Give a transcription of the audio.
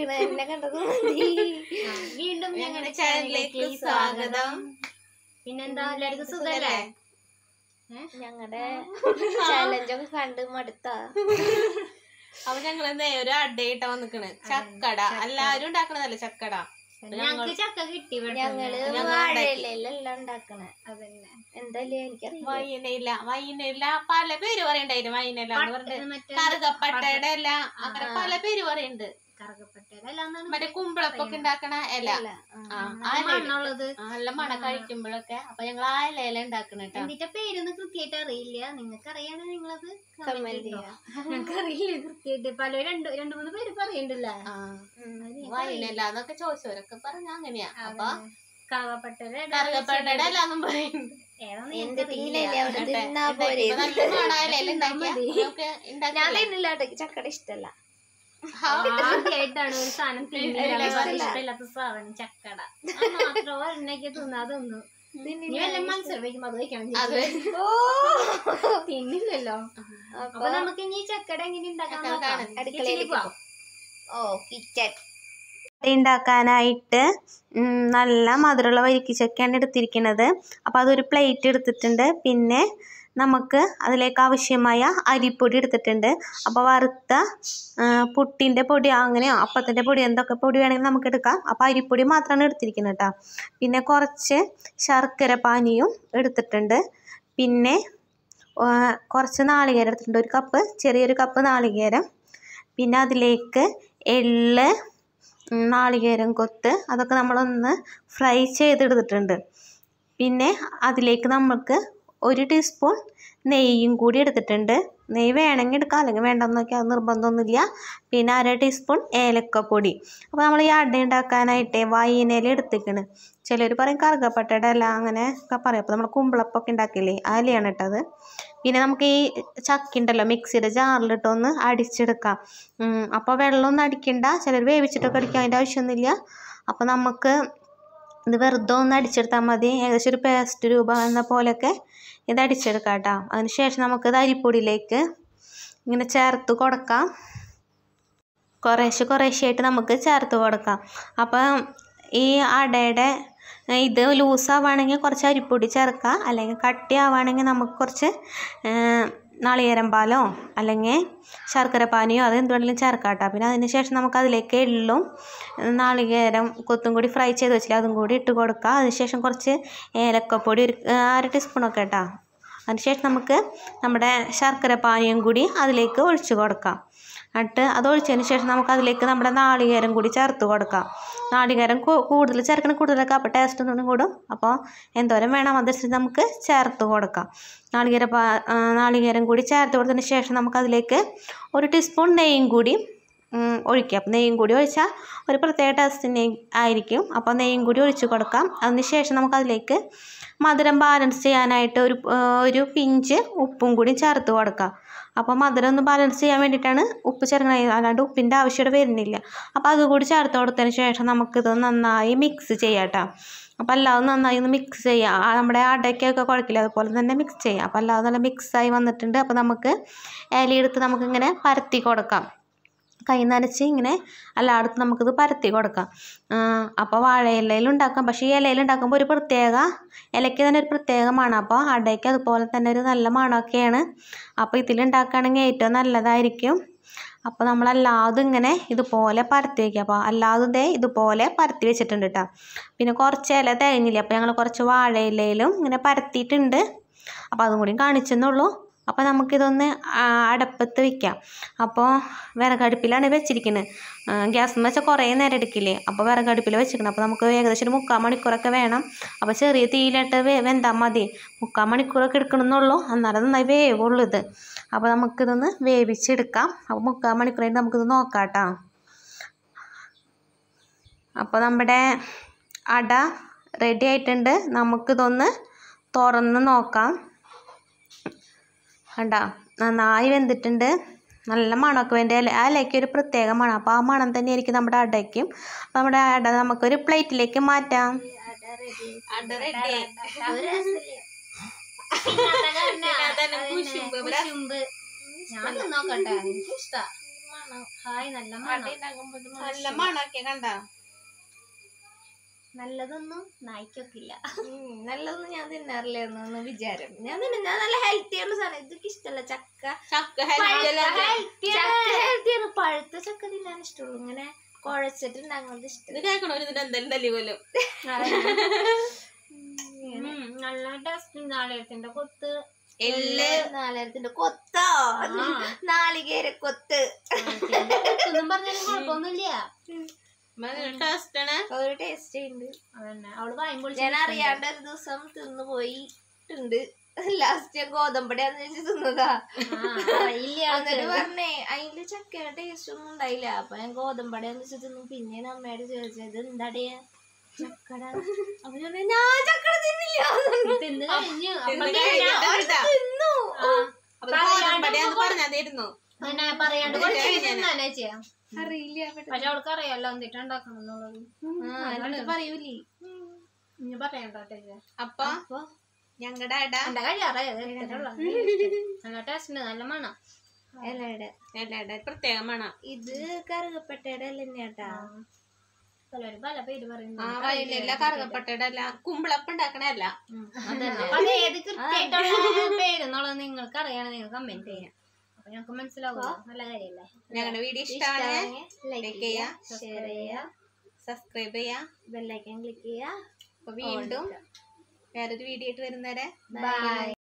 ഇരിക്കണ എന്നെ കണ്ടത് മതി വീണ്ടും ഞങ്ങളുടെ ഞങ്ങളുടെ ചാനലിലേക്ക് ചാനലിലേക്ക് സ്വാഗതം. സ്വാഗതം പിന്നെന്താ എല്ലാവർക്കും സുഖല്ലേ ഞങ്ങളുടെ ചലഞ്ച് ഒക്കെ കണ്ട് മടുത്ത അപ്പൊ ഞങ്ങൾ എന്താ ഒരു അടയിട്ട വന്നിക്കണ് ചക്കട എല്ലാരും ഉണ്ടാക്കണതല്ലേ ചക്കട ഞങ്ങക്ക് ചക്ക കിട്ടി ഇവിടെ ഞങ്ങള് ഞങ്ങൾ വാഴയിലെല്ലാം ഉണ്ടാക്കണേ അതന്നെ എന്തല്ലേ എനിക്കറിയില്ല വൈനയില വൈനയില പല പേര് പറയണ്ടായിരുന്നു വൈനയില എന്ന് പറഞ്ഞിട്ട് മറ്റേ കറുകപ്പട്ടയുടെ ഇല അങ്ങനെ പല പേര് പറയുന്നുണ്ട് കറുകപ്പട്ടയിലെല്ലാം മറ്റേ കുമ്പളപ്പൊക്കെ ഉണ്ടാക്കണ ഇല ആ, ആ ഇല മണ്ണുള്ളത് ആ, നല്ല മണ കഴിക്കുമ്പോഴൊക്കെ അപ്പൊ ഞങ്ങൾ ആ ഇലയില ഉണ്ടാക്കണ കേട്ടോ എന്തിന്റെ പേരൊന്നും കൃത്യമായിട്ട് അറിയില്ല നിങ്ങൾക്ക് അറിയാണോ നിങ്ങളത് കമന്റ് ചെയ്യാ ഞങ്ങൾക്ക് അറിയില്ല കൃത്യമായിട്ട് പല രണ്ട് രണ്ട് മൂന്ന് പേര് പറയണ്ടല്ലോ ആ വൈനയില എന്നൊക്കെ ചോദിച്ചവരൊക്കെ പറഞ്ഞ അങ്ങനെയാ അപ്പൊ കറുകപ്പട്ടയുടെ കറുകപ്പട്ടയുടെ ഇല എന്നും പറയുന്നുണ്ട് ഏതാന്ന് എന്ത് എനിക്കറിയില്ല. തീലല്ലേ അവിടെ എന്നിട്ട് തിന്നാ പോരെ ഉണ്ടാക്കിയപ്പോ നല്ല മണ ഇലയില ഉണ്ടാക്കിയ നമുക്ക് ഞാൻ ഉണ്ടാക്കില്ല തിന്നില്ല കേട്ടോ ചക്കട ഇഷ്ടല്ല ആദ്യമായിട്ടാണ് ഒരു സാധനം തിന്നില്ല ഇഷ്ടമില്ലാത്ത സാധനം ചക്കട അത് മാത്രം ഒരെണ്ണയ്ക്ക് തിന്നാതൊന്നു ഇനി വല്ല മത്സരം വയ്ക്കുമ്പോ അത് കഴിക്കണം അത് ഓ തിന്നില്ലല്ലോ അപ്പൊ അപ്പൊ നമുക്ക് ഇനി ചക്കട എങ്ങനെ ഉണ്ടാക്കാൻ ചക്കട നോക്കാം കാണാം. അടുക്കളയിലേക്ക് പോവാം. ഓ കിച്ചൺ ഉണ്ടാക്കാനായിട്ട് ഉം, നല്ല മധുരമുള്ള വരിക്കച്ചക്കയാണ് എടുത്തിരിക്കുന്നത് അപ്പോൾ അതൊരു പ്ലേറ്റ് എടുത്തിട്ടുണ്ട് പിന്നെ നമുക്ക് അതിലേക്ക് ആവശ്യമായ അരിപ്പൊടി എടുത്തിട്ടുണ്ട് അപ്പോൾ വറുത്ത ആ, പുട്ടിൻ്റെ പൊടി അങ്ങനെയോ അപ്പത്തിൻ്റെ പൊടി എന്തൊക്കെ പൊടി വേണമെങ്കിലും നമുക്ക് എടുക്കാം അപ്പോൾ അരിപ്പൊടി മാത്രമാണ് എടുത്തിരിക്കുന്നത് കേട്ടോ പിന്നെ കുറച്ച് ശർക്കര പാനിയും എടുത്തിട്ടുണ്ട് പിന്നെ ആ, കുറച്ച് നാളികേരം എടുത്തിട്ടുണ്ട് ഒരു കപ്പ് ചെറിയൊരു കപ്പ് നാളികേരം പിന്നെ അതിലേക്ക് എള്ള് ഉം, നാളികേരം കൊത്ത് അതൊക്കെ നമ്മളൊന്ന് ഫ്രൈ ചെയ്തെടുത്തിട്ടുണ്ട് പിന്നെ അതിലേക്ക് നമുക്ക് ഒരു ടീസ്പൂൺ നെയ്യും കൂടി എടുത്തിട്ടുണ്ട് നെയ്യ് വേണമെങ്കിൽ എടുക്കാം അല്ലെങ്കിൽ വേണ്ടെന്ന് നോക്കിയാൽ അത് നിർബന്ധമൊന്നുമില്ല പിന്നെ അര ടീസ്പൂൺ ഏലക്കപ്പൊടി അപ്പോൾ നമ്മൾ ഈ അട ഉണ്ടാക്കാനായിട്ട് വൈനയില എടുത്തിക്കണ് ചിലർ പറയും കറുകപ്പട്ടയുടെ ഇല അങ്ങനെ ഒക്കെ പറയും അപ്പോൾ നമ്മൾ കുമ്പളപ്പൊക്കെ ഉണ്ടാക്കില്ലേ ആ ഇലയാണ് ഇട്ടത് പിന്നെ നമുക്ക് ഈ ചക്ക ഉണ്ടല്ലോ മിക്സിയുടെ ജാറിലിട്ടൊന്ന് അടിച്ചെടുക്കാം ഉം, അപ്പോൾ വെള്ളമൊന്നും അടിക്കണ്ട ചിലർ വേവിച്ചിട്ടൊക്കെ അടിക്കാൻ അതിൻ്റെ ആവശ്യമൊന്നുമില്ല അപ്പോൾ നമുക്ക് ഇത് വെറുതെ ഒന്ന് അടിച്ചെടുത്താൽ മതി ഏകദേശം ഒരു പേസ്റ്റ് രൂപം എന്ന പോലെയൊക്കെ ഇത് അടിച്ചെടുക്കാം കേട്ടോ അതിന് ശേഷം നമുക്കിത് അരിപ്പൊടിയിലേക്ക് ഇങ്ങനെ ചേർത്ത് കൊടുക്കാം കുറേശ്ശെ കുറേശ്ശെയായിട്ട് നമുക്ക് ചേർത്ത് കൊടുക്കാം അപ്പം ഈ അടയുടെ ഇത് ലൂസാവുകയാണെങ്കിൽ കുറച്ച് അരിപ്പൊടി ചേർക്കാം അല്ലെങ്കിൽ കട്ടിയാവുകയാണെങ്കിൽ നമുക്ക് കുറച്ച് നാളികേരം പാലോ അല്ലെങ്കിൽ ശർക്കര പാനിയോ അത് എന്ത് വേണമെങ്കിലും ചേർക്കാം കേട്ടോ പിന്നെ അതിന് ശേഷം നമുക്ക് അതിലേക്ക് എള്ളും നാളികേരം കൊത്തും കൂടി ഫ്രൈ ചെയ്ത് വെച്ചില്ല അതും കൂടി ഇട്ട് കൊടുക്കുക അതിനുശേഷം കുറച്ച് ഏലക്കപ്പൊടി ഒരു ആ, അര ടീസ്പൂണൊക്കെ കേട്ടോ അതിനുശേഷം നമുക്ക് നമ്മുടെ ശർക്കര പാനിയും കൂടി അതിലേക്ക് ഒഴിച്ച് കൊടുക്കാം എന്നിട്ട് അത് ഒഴിച്ചതിന് ശേഷം നമുക്ക് അതിലേക്ക് നമ്മുടെ നാളികേരം കൂടി ചേർത്ത് കൊടുക്കാം നാളികേരം കൂ- കൂടുതൽ ചേർക്കണം കൂടുതലൊക്കെ അപ്പോൾ ടേസ്റ്റ് ഒന്നും കൂടും അപ്പോൾ എന്തോരം വേണം അതനുസരിച്ച് നമുക്ക് ചേർത്ത് കൊടുക്കാം നാളികേര പാ ആ, നാളികേരം കൂടി ചേർത്ത് കൊടുത്തതിന് ശേഷം നമുക്ക് അതിലേക്ക് ഒരു ടീസ്പൂൺ നെയ്യും കൂടി ഉം, ഒഴിക്കുക അപ്പം നെയ്യും കൂടി ഒഴിച്ചാൽ ഒരു പ്രത്യേക ടേസ്റ്റിന് ആയിരിക്കും അപ്പോൾ നെയ്യും കൂടി ഒഴിച്ച് കൊടുക്കാം അതിന് ശേഷം നമുക്കതിലേക്ക് മധുരം ബാലൻസ് ചെയ്യാനായിട്ട് ഒരു ആ, ഒരു പിഞ്ച് ഉപ്പും കൂടി ചേർത്ത് കൊടുക്കാം അപ്പോൾ മധുരം ഒന്ന് ബാലൻസ് ചെയ്യാൻ വേണ്ടിയിട്ടാണ് ഉപ്പ് ചേർക്കുന്നത് അല്ലാണ്ട് ഉപ്പിൻ്റെ ആവശ്യം വരുന്നില്ല അപ്പോൾ അതുകൂടി ചേർത്ത് കൊടുത്തതിന് ശേഷം നമുക്കിത് നന്നായി മിക്സ് ചെയ്യാം കേട്ടോ അപ്പോൾ അല്ലാതെ നന്നായി ഒന്ന് മിക്സ് ചെയ്യാം ആ നമ്മുടെ അടയ്ക്കൊക്കെ കുഴക്കില്ല അതുപോലെ തന്നെ മിക്സ് ചെയ്യാം അപ്പോൾ അല്ലാതെ നല്ല മിക്സായി വന്നിട്ടുണ്ട് അപ്പോൾ നമുക്ക് ഇലയെടുത്ത് നമുക്കിങ്ങനെ പരത്തി കൊടുക്കാം കൈ നനച്ച് ഇങ്ങനെ എല്ലായിടത്തും നമുക്കിത് പരത്തി കൊടുക്കാം അപ്പോൾ വാഴയിലയിൽ ഉണ്ടാക്കാം പക്ഷേ ഈ ഇലയിൽ ഉണ്ടാക്കുമ്പോൾ ഒരു പ്രത്യേക ഇലയ്ക്ക് തന്നെ ഒരു പ്രത്യേക മണം അപ്പോൾ അടയ്ക്ക് അതുപോലെ തന്നെ ഒരു നല്ല മണമൊക്കെയാണ് അപ്പോൾ ഇതിലുണ്ടാക്കുകയാണെങ്കിൽ ഏറ്റവും നല്ലതായിരിക്കും അപ്പോൾ നമ്മളല്ലാതും ഇങ്ങനെ ഇതുപോലെ പരത്തി വയ്ക്കുക അപ്പോൾ അല്ലാതും ദേ ഇതുപോലെ പരത്തി വെച്ചിട്ടുണ്ട് കേട്ടോ പിന്നെ കുറച്ച് ഇല തികഞ്ഞില്ല അപ്പോൾ ഞങ്ങൾ കുറച്ച് വാഴയിലയിലും ഇങ്ങനെ പരത്തിയിട്ടുണ്ട് അപ്പോൾ അതും കൂടി കാണിച്ചെന്നുള്ളൂ അപ്പോൾ നമുക്കിതൊന്ന് ആ, അടപ്പത്ത് വെക്കാം അപ്പോൾ വിറകടുപ്പിലാണ് വെച്ചിരിക്കുന്നത് ഗ്യാസ് വെച്ചാൽ കുറേ നേരം എടുക്കില്ലേ അപ്പോൾ വിറകടുപ്പിൽ വെച്ചിരിക്കണം അപ്പോൾ നമുക്ക് ഏകദേശം ഒരു മുക്കാൽ മണിക്കൂറൊക്കെ വേണം അപ്പോൾ ചെറിയ തീയിലിട്ട് വേ വെന്താൽ മതി മുക്കാൽ മണിക്കൂറൊക്കെ എടുക്കണമെന്നുള്ളൂ അന്നേരം നന്നായി വേവുള്ളൂ ഇത് അപ്പോൾ നമുക്കിതൊന്ന് വേവിച്ചെടുക്കാം അപ്പോൾ മുക്കാൽ മണിക്കൂറായിട്ട് നമുക്കിത് നോക്കാം കേട്ടോ അപ്പോൾ നമ്മുടെ അട റെഡി ആയിട്ടുണ്ട് നമുക്കിതൊന്ന് തുറന്ന് നോക്കാം കണ്ട നന്നായി വെന്തിട്ടുണ്ട് നല്ല മണമൊക്കെ വേണ്ടി ഇല ആ ഇലയ്ക്ക് ഒരു പ്രത്യേക മണം അപ്പോൾ ആ മണം തന്നെയായിരിക്കും നമ്മുടെ അടയ്ക്കും അപ്പോൾ നമ്മുടെ അട നമുക്കൊരു പ്ലേറ്റിലേക്ക് മാറ്റാം അട റെഡി കുശുമ്പ് ഞാൻ നോക്കട്ടെ എനിക്ക് ഇഷ്ടാ മണം ഹായ് നല്ല അട മണം ഉണ്ടാക്കുമ്പോ ഇത് നല്ല മണൊക്കെ കണ്ട നല്ലതൊന്നും നായ്ക്കൊക്കില്ല ഉം, നല്ലതൊന്നും ഞാൻ തിന്നാറില്ലായിരുന്നു എന്ന് വിചാരം ഞാൻ തിന്നും ഞാൻ നല്ല ഹെൽത്തി ഉള്ള സാധനം ഇതൊക്കെ ഇഷ്ടമല്ല ചക്ക ചക്ക healthy അല്ലേ? ചക്ക ഹെൽത്തിയാണ് പഴുത്ത ചക്ക തിന്നാൻ ഇഷ്ടമുള്ളൂ ഇങ്ങനെ കുഴച്ചിട്ട് ഉണ്ടാകുന്നത് ഇഷ്ടം ഇത് കേൾക്കണോ ഇതിന്റെ എന്തെങ്കിലും തല്ലി കൊല്ലും ഉം, നല്ല ടേസ്റ്റ് നാളെത്തിന്റെ കൊത്ത് എല്ല് നാലായിരത്തിന്റെ കൊത്തോ നാളികേര കൊത്ത് കൊത്തൊന്നും പറഞ്ഞാലും കുഴപ്പമൊന്നുമില്ല ടേസ്റ്റ് ആണ് ഒരു ടേസ്റ്റ് ഉണ്ട് അതന്നെ അവള് വായും പൊളിച്ച് ഞാൻ അറിയാണ്ട് ഒരു ദിവസം തിന്നു പോയിട്ടുണ്ട് ലാസ്റ്റ് ഞാൻ ഗോതമ്പടിയാന്ന് വെച്ച് തിന്നതാ ആ, അറിയില്ല എന്നിട്ട് പറഞ്ഞേ അതില് ചക്കയുടെ ടേസ്റ്റ് ഒന്നും ഉണ്ടായില്ല അപ്പൊ ഞാൻ ഗോതമ്പടിയാന്ന് വെച്ച് തിന്നു പിന്നെ ഞാൻ അമ്മയോട് ചോദിച്ചത് എന്താടിയാ ചക്കട അപ്പൊ ഞാൻ പറഞ്ഞു, ഞാൻ ചക്കട തിന്നില്ല തിന്ന് കഴിഞ്ഞു അപ്പൊ തിന്ന് കഴിഞ്ഞിട്ട് ഇതാ. തിന്നു ആ, അപ്പൊ ഗോതമ്പടിയാന്ന് പറഞ്ഞായിരുന്നു അങ്ങനെ പറയാണ്ട് കുറച്ച് തിന്നാനാ ചെയ്യാം അറിയില്ല പക്ഷെ അവൾക്ക് അറിയാലോ എന്തിട്ടാ ഉണ്ടാക്കണം എന്നുള്ളത് ആ, എന്നിട്ട് പറയൂലേ ഇനി പറയണ്ടോ ടേസ്റ്റ് അപ്പൊ അപ്പൊ ഞങ്ങളുടെ അട എന്റെ കഴിയാറായത് നല്ല ടേസ്റ്റ് ഉണ്ട് നല്ല മണം എലയുടെ എല്ലാവരുടെ പ്രത്യേക മണം ഇത് കറുകപ്പെട്ടയുടെ ഇല തന്നെയാട്ടാ പലരും പല പേര് പറയുന്നു ആ വയലില്ല കറുകപ്പട്ടയുടെ അല്ല കുമ്പിളപ്പം ഉണ്ടാക്കണല്ല അപ്പൊ അത് ഏത് കൃത്യമായിട്ടുള്ള പേരെന്നുള്ളത് നിങ്ങൾക്ക് അറിയാതെ നിങ്ങൾ കമന്റ് ചെയ്യാം അപ്പൊ ഞങ്ങൾക്ക് മനസ്സിലാവുക നല്ല കാര്യല്ലേ ഞങ്ങളുടെ വീഡിയോ ഇഷ്ടമാണ് ലൈക്ക് ചെയ്യാ ഷെയർ ചെയ്യാ സബ്സ്ക്രൈബ് ചെയ്യാ ബെല്ലൈക്കൻ ക്ലിക്ക് ചെയ്യാ അപ്പൊ വീണ്ടും വേറൊരു വീഡിയോ ആയിട്ട് വരുന്നവരെ ബൈ